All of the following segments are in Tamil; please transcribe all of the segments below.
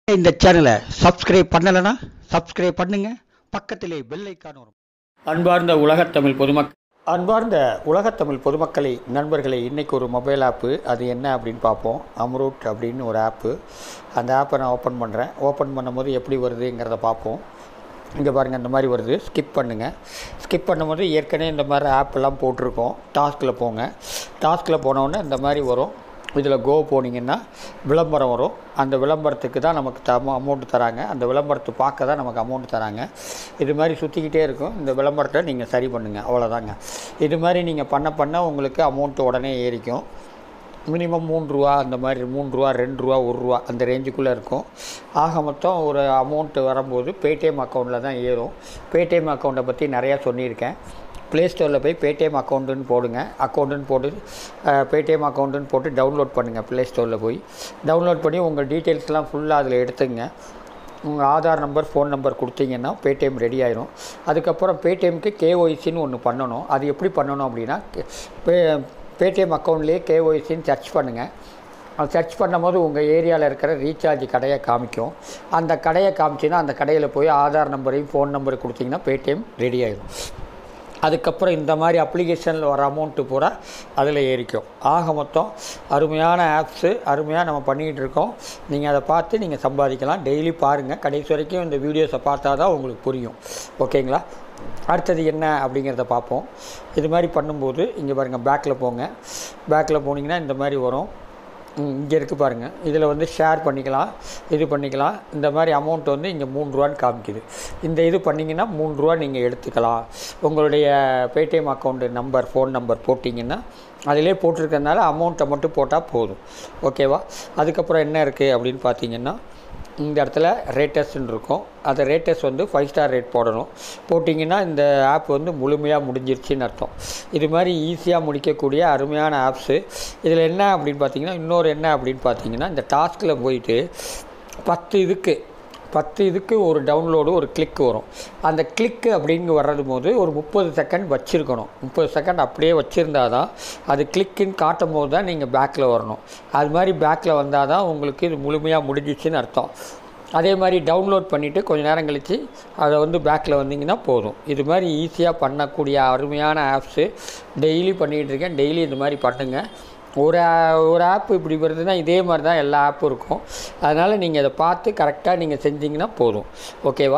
இந்த சேனலை சப்ஸ்கிரைப் பண்ணலைன்னா சப்ஸ்கிரைப் பண்ணுங்க பக்கத்திலே பெல் ஐக்கான் வரும் அன்பார்ந்த உலகத்தமிழ் பொதுமக்கள் அன்பார்ந்த உலகத்தமிழ் பொதுமக்களை நண்பர்களை இன்றைக்கி ஒரு மொபைல் ஆப்பு அது என்ன அப்படின்னு பார்ப்போம் அம்ரூட் அப்படின்னு ஒரு ஆப்பு அந்த ஆப்பை நான் ஓப்பன் பண்ணுறேன் ஓப்பன் பண்ணும்போது எப்படி வருதுங்கிறத பார்ப்போம் இங்கே பாருங்கள் இந்த மாதிரி வருது ஸ்கிப் பண்ணுங்கள் ஸ்கிப் பண்ணும்போது ஏற்கனவே இந்த மாதிரி ஆப்பெல்லாம் போட்டிருக்கோம் டாஸ்கில் போங்க டாஸ்கில் போனோடனே இந்த மாதிரி வரும் இதில் கோ போனீங்கன்னா விளம்பரம் வரும் அந்த விளம்பரத்துக்கு தான் நமக்கு த அமௌண்ட் தராங்க அந்த விளம்பரத்தை பார்க்க தான் நமக்கு அமௌண்ட் தராங்க இது மாதிரி சுற்றிக்கிட்டே இருக்கும் இந்த விளம்பரத்தை நீங்கள் சரி பண்ணுங்கள் அவ்வளோதாங்க இது மாதிரி நீங்கள் பண்ண பண்ண உங்களுக்கு அமௌண்ட் உடனே ஏறிக்கும் மினிமம் மூணு ரூபா அந்த மாதிரி மூணு ரூபா ரெண்டு ரூபா ஒரு ரூபா அந்த ரேஞ்சுக்குள்ளே இருக்கும் ஆக மொத்தம் ஒரு அமௌண்ட்டு வரும்போது பேடிஎம் அக்கௌண்ட்டில் தான் ஏறும் பேடிஎம் அக்கௌண்ட்டை பற்றி நிறையா சொல்லியிருக்கேன் ப்ளே ஸ்டோரில் போய் பேடிஎம் அக்கௌண்ட்டுன்னு போடுங்க அக்கௌண்ட்டுன்னு போட்டு பேடிஎம் அக்கௌண்ட்டுன்னு போட்டு டவுன்லோட் பண்ணுங்கள் ப்ளே ஸ்டோரில் போய் டவுன்லோட் பண்ணி உங்கள் டீட்டெயில்ஸ்லாம் ஃபுல்லாக அதில் எடுத்துங்க உங்கள் ஆதார் நம்பர் ஃபோன் நம்பர் கொடுத்தீங்கன்னா பேடிஎம் ரெடி ஆயிரும் அதுக்கப்புறம் பேடிஎம்க்கு கேஒய்சின்னு ஒன்று பண்ணணும் அது எப்படி பண்ணணும் அப்படின்னா பே பேடிஎம் அக்கௌண்ட்லேயே கேஒய்சின்னு சர்ச் பண்ணுங்கள் அது சர்ச் பண்ணும்போது உங்கள் ஏரியாவில் இருக்கிற ரீசார்ஜ் கடையை காமிக்கும் அந்த கடையை காமிச்சின்னா அந்த கடையில் போய் ஆதார் நம்பரையும் ஃபோன் நம்பர் கொடுத்தீங்கன்னா பேடிஎம் ரெடி ஆயிடும் அதுக்கப்புறம் இந்த மாதிரி அப்ளிகேஷனில் வர அமௌண்ட்டு பூரா அதில் ஏறிக்கும் ஆக மொத்தம் அருமையான ஆப்ஸு அருமையாக நம்ம பண்ணிக்கிட்டு இருக்கோம் நீங்கள் அதை பார்த்து நீங்கள் சம்பாதிக்கலாம் டெய்லி பாருங்கள் கடைசி வரைக்கும் இந்த வீடியோஸை பார்த்தா தான் உங்களுக்கு புரியும் ஓகேங்களா அடுத்தது என்ன அப்படிங்கிறத பார்ப்போம் இது மாதிரி பண்ணும்போது இங்கே பாருங்கள் பேக்கில் போங்க பேக்கில் போனீங்கன்னா இந்த மாதிரி வரும் இங்கே இருக்குது பாருங்கள் இதில் வந்து ஷேர் பண்ணிக்கலாம் இது பண்ணிக்கலாம் இந்த மாதிரி அமௌண்ட் வந்து இங்கே மூணு ரூபான்னு காமிக்குது இந்த இது பண்ணிங்கன்னா மூணு ரூபா நீங்கள் எடுத்துக்கலாம் உங்களுடைய Paytm account number phone number போட்டிங்கன்னா அதிலே போட்டிருக்கறனால அமௌண்ட்டை மட்டும் போட்டால் போதும் ஓகேவா அதுக்கப்புறம் என்ன இருக்குது அப்படின்னு பார்த்தீங்கன்னா இந்த இடத்துல ரேட்டஸ்ன்னு இருக்கும் அந்த ரேட்டஸ் வந்து ஃபைவ் ஸ்டார் ரேட் போடணும் போட்டிங்கன்னா இந்த ஆப் வந்து முழுமையாக முடிஞ்சிருச்சுன்னு அர்த்தம் இது மாதிரி ஈஸியாக முடிக்கக்கூடிய அருமையான ஆப்ஸு இதில் என்ன அப்படின்னு பார்த்தீங்கன்னா இன்னொரு என்ன அப்படின்னு பார்த்தீங்கன்னா இந்த டாஸ்கில் போயிட்டு பத்து இதுக்கு பத்து இதுக்கு ஒரு டவுன்லோடு ஒரு கிளிக் வரும் அந்த கிளிக்கு அப்படிங்க வர்றது போது ஒரு முப்பது செகண்ட் வச்சுருக்கணும் முப்பது செகண்ட் அப்படியே வச்சுருந்தா தான் அது கிளிக்குன்னு காட்டும் போது தான் நீங்கள் பேக்கில் வரணும் அது மாதிரி பேக்கில் வந்தால் தான் உங்களுக்கு இது முழுமையாக முடிஞ்சிச்சுன்னு அர்த்தம் அதே மாதிரி டவுன்லோட் பண்ணிவிட்டு கொஞ்ச நேரம் கழித்து அதை வந்து பேக்கில் வந்தீங்கன்னா போதும் இது மாதிரி ஈஸியாக பண்ணக்கூடிய அருமையான ஆப்ஸு டெய்லி பண்ணிகிட்டு இருக்கேன் டெய்லி இது மாதிரி பண்ணுங்கள் ஒரு ஒரு ஆப் இப்படி வருதுன்னா இதே மாதிரி தான் எல்லா ஆப்பும் இருக்கும் அதனால் நீங்கள் இதை பார்த்து கரெக்டாக நீங்கள் செஞ்சீங்கன்னா போதும் ஓகேவா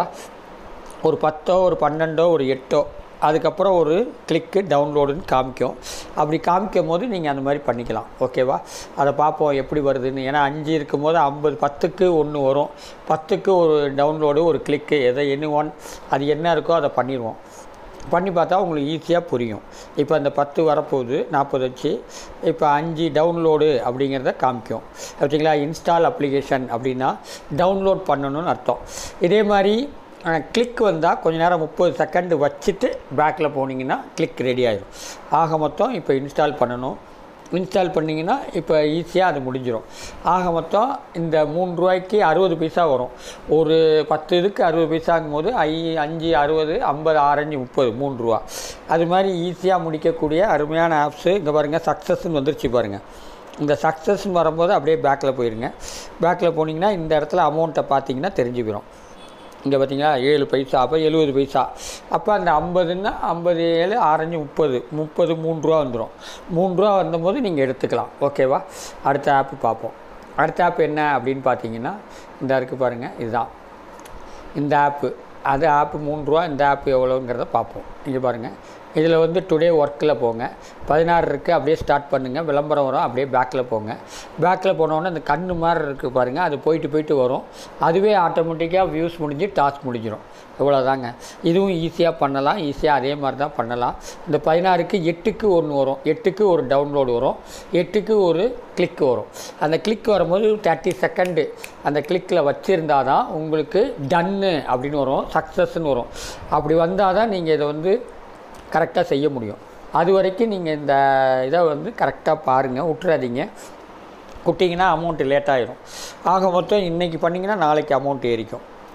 ஒரு பத்தோ ஒரு பன்னெண்டோ ஒரு எட்டோ அதுக்கப்புறம் ஒரு கிளிக்கு டவுன்லோடுன்னு காமிக்கும் அப்படி காமிக்கும் போது நீங்கள் அந்த மாதிரி பண்ணிக்கலாம் ஓகேவா அதை பார்ப்போம் எப்படி வருதுன்னு ஏன்னா அஞ்சு இருக்கும் போது ஐம்பது பத்துக்கு ஒன்று வரும் பத்துக்கு ஒரு டவுன்லோடு ஒரு கிளிக்கு எதை என்ன ஒன் அது என்ன இருக்கோ அதை பண்ணிடுவோம் பண்ணி பார்த்தா உங்களுக்கு ஈஸியாக புரியும் இப்போ அந்த பத்து வரப்போகுது நாற்பது வச்சு இப்போ அஞ்சு டவுன்லோடு அப்படிங்கிறத காமிக்கும் பார்த்தீங்களா இன்ஸ்டால் அப்ளிகேஷன் அப்படின்னா டவுன்லோட் பண்ணணும்னு அர்த்தம் இதே மாதிரி கிளிக் வந்தால் கொஞ்ச நேரம் முப்பது செகண்டு வச்சுட்டு பேக்கில் போனீங்கன்னா கிளிக் ரெடி ஆயிடும் ஆக மொத்தம் இப்போ இன்ஸ்டால் பண்ணணும் இன்ஸ்டால் பண்ணிங்கன்னா இப்போ ஈஸியாக அது முடிஞ்சிடும் ஆக மொத்தம் இந்த மூணு ரூபாய்க்கு அறுபது பைசா வரும் ஒரு பத்து இதுக்கு அறுபது பைசாங்கும் போது ஐ அஞ்சு அறுபது ஐம்பது ஆரஞ்சு முப்பது மூணு ரூபா அது மாதிரி ஈஸியாக முடிக்கக்கூடிய அருமையான ஆப்ஸு இங்கே பாருங்கள் சக்ஸஸ்ன்னு வந்துருச்சு பாருங்கள் இந்த சக்ஸஸ்ன்னு வரும்போது அப்படியே பேக்கில் போயிருங்க பேக்கில் போனீங்கன்னா இந்த இடத்துல அமௌண்ட்டை பார்த்தீங்கன்னா தெரிஞ்சுக்கிறோம் இங்கே பார்த்தீங்களா ஏழு பைசா அப்போ எழுபது பைசா அப்போ அந்த ஐம்பதுன்னா ஐம்பது ஏழு ஆரஞ்சு முப்பது முப்பது மூணு ரூபா வந்துடும் மூணு ரூபா வந்தபோது நீங்கள் எடுத்துக்கலாம் ஓகேவா அடுத்த ஆப்பு பார்ப்போம் அடுத்த ஆப் என்ன அப்படின்னு பார்த்தீங்கன்னா இந்த இருக்குது பாருங்கள் இதுதான் இந்த ஆப்பு அது ஆப்பு மூணு ரூபா இந்த ஆப்பு எவ்வளோங்கிறத பார்ப்போம் இங்கே பாருங்கள் இதில் வந்து டுடே ஒர்க்கில் போங்க பதினாறு இருக்குது அப்படியே ஸ்டார்ட் பண்ணுங்கள் விளம்பரம் வரும் அப்படியே பேக்கில் போங்க பேக்கில் போனோடனே அந்த கண்ணு மாதிரி இருக்குது பாருங்கள் அது போயிட்டு போயிட்டு வரும் அதுவே ஆட்டோமேட்டிக்காக வியூஸ் முடிஞ்சு டாஸ்க் முடிஞ்சிடும் இவ்வளோதாங்க இதுவும் ஈஸியாக பண்ணலாம் ஈஸியாக அதே மாதிரி தான் பண்ணலாம் இந்த பதினாறுக்கு எட்டுக்கு ஒன்று வரும் எட்டுக்கு ஒரு டவுன்லோடு வரும் எட்டுக்கு ஒரு கிளிக் வரும் அந்த கிளிக் வரும்போது தேர்ட்டி செகண்டு அந்த கிளிக்கில் வச்சுருந்தா தான் உங்களுக்கு டன்னு அப்படின்னு வரும் சக்ஸஸ்ன்னு வரும் அப்படி வந்தால் தான் நீங்கள் இதை வந்து கரெக்டாக செய்ய முடியும் அது வரைக்கும் நீங்கள் இந்த இதை வந்து கரெக்டாக பாருங்கள் விட்டுறாதீங்க விட்டிங்கன்னா அமௌண்ட்டு லேட் ஆயிரும் ஆக மொத்தம் இன்றைக்கி பண்ணிங்கன்னா நாளைக்கு அமௌண்ட் ஏறிக்கும்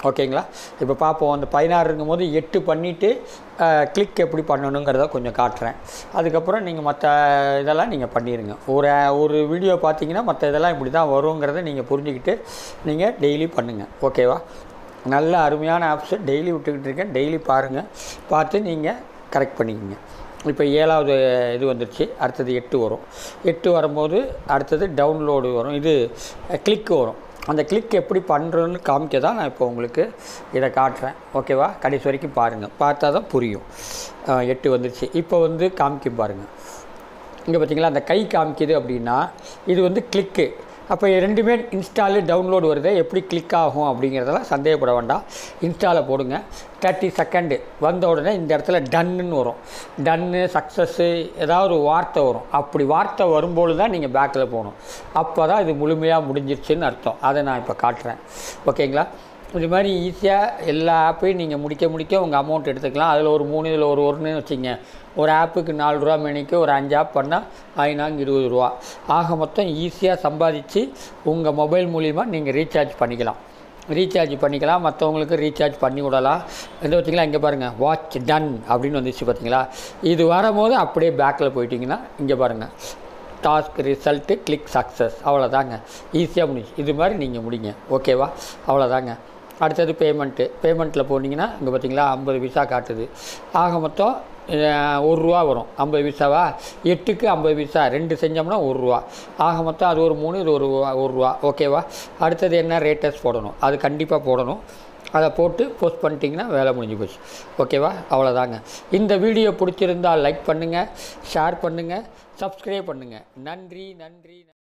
ஓகேங்களா இப்போ பார்ப்போம் அந்த பதினாறு இருக்கும்போது எட்டு பண்ணிவிட்டு கிளிக் எப்படி பண்ணணுங்கிறத கொஞ்சம் காட்டுறேன் அதுக்கப்புறம் நீங்கள் மற்ற இதெல்லாம் நீங்கள் பண்ணிடுங்க ஒரு ஒரு வீடியோ பார்த்தீங்கன்னா மற்ற இதெல்லாம் இப்படி தான் வருங்கிறத நீங்கள் புரிஞ்சுக்கிட்டு நீங்கள் டெய்லி பண்ணுங்கள் ஓகேவா நல்ல அருமையான ஆப்ஸு டெய்லி விட்டுக்கிட்டு இருக்கேன் டெய்லி பாருங்கள் பார்த்து நீங்கள் கரெக்ட் பண்ணிக்கோங்க இப்போ ஏழாவது இது வந்துருச்சு அடுத்தது எட்டு வரும் எட்டு வரும்போது அடுத்தது டவுன்லோடு வரும் இது கிளிக் வரும் அந்த கிளிக் எப்படி பண்ணுறோன்னு காமிக்க தான் நான் இப்போ உங்களுக்கு இதை காட்டுறேன் ஓகேவா கடைசி வரைக்கும் பாருங்கள் பார்த்தா தான் புரியும் அஹ் எட்டு வந்துருச்சு இப்போ வந்து காமிக்கும் பாருங்கள் இங்கே பார்த்தீங்களா அந்த கை காமிக்குது அப்படின்னா இது வந்து கிளிக்கு அப்போ ரெண்டுமே இன்ஸ்டாலு டவுன்லோடு வருது எப்படி கிளிக் ஆகும் அப்படிங்கிறதெல்லாம் சந்தேகப்பட வேண்டாம் இன்ஸ்டாவில் போடுங்க தேர்ட்டி செகண்டு வந்த உடனே இந்த இடத்துல டன்னுன்னு வரும் டன்னு சக்ஸஸ்ஸு ஏதாவது ஒரு வார்த்தை வரும் அப்படி வார்த்தை வரும்போது தான் நீங்கள் பேக்கில் போகணும் அப்போ தான் இது முழுமையாக முடிஞ்சிருச்சுன்னு அர்த்தம் அதை நான் இப்போ காட்டுறேன் ஓகேங்களா இது மாதிரி ஈஸியாக எல்லா ஆப்பையும் நீங்கள் முடிக்க முடிக்க உங்கள் அமௌண்ட் எடுத்துக்கலாம் அதில் ஒரு மூணு இதில் ஒரு ஒன்றுன்னு வச்சுங்க ஒரு ஆப்புக்கு நாலு ரூபா மேனிக்கு ஒரு அஞ்சு ஆப் பண்ணால் ஐநாங்க இருபது ரூபா ஆக மொத்தம் ஈஸியாக சம்பாதிச்சு உங்கள் மொபைல் மூலிமா நீங்கள் ரீசார்ஜ் பண்ணிக்கலாம் ரீசார்ஜ் பண்ணிக்கலாம் மற்றவங்களுக்கு ரீசார்ஜ் பண்ணி விடலாம் இந்த பார்த்தீங்களா இங்கே பாருங்கள் வாட்ச் டன் அப்படின்னு வந்துச்சு பார்த்தீங்களா இது வரும்போது அப்படியே பேக்கில் போயிட்டீங்கன்னா இங்கே பாருங்கள் டாஸ்க் ரிசல்ட்டு கிளிக் சக்ஸஸ் அவ்வளோதாங்க ஈஸியாக முடிஞ்சு இது மாதிரி நீங்கள் முடிங்க ஓகேவா அவ்வளோதாங்க அடுத்தது பேமெண்ட்டு பேமெண்ட்டில் போனீங்கன்னா இங்கே பார்த்தீங்களா ஐம்பது விசா காட்டுது ஆக மொத்தம் அஹ், ஒரு ரூபா வரும் ஐம்பது விசாவா எட்டுக்கு ஐம்பது விசா ரெண்டு செஞ்சோம்னா ஒரு ரூபா ஆக மொத்தம் அது ஒரு மூணு இது ஒரு ரூபா ஒரு ரூபா ஓகேவா அடுத்தது என்ன ரேட்டஸ் போடணும் அது கண்டிப்பாக போடணும் அதை போட்டு போஸ்ட் பண்ணிட்டீங்கன்னா வேலை முடிஞ்சு போச்சு ஓகேவா அவ்வளோதாங்க இந்த வீடியோ பிடிச்சிருந்தால் லைக் பண்ணுங்கள் ஷேர் பண்ணுங்கள் சப்ஸ்கிரைப் பண்ணுங்கள் நன்றி நன்றி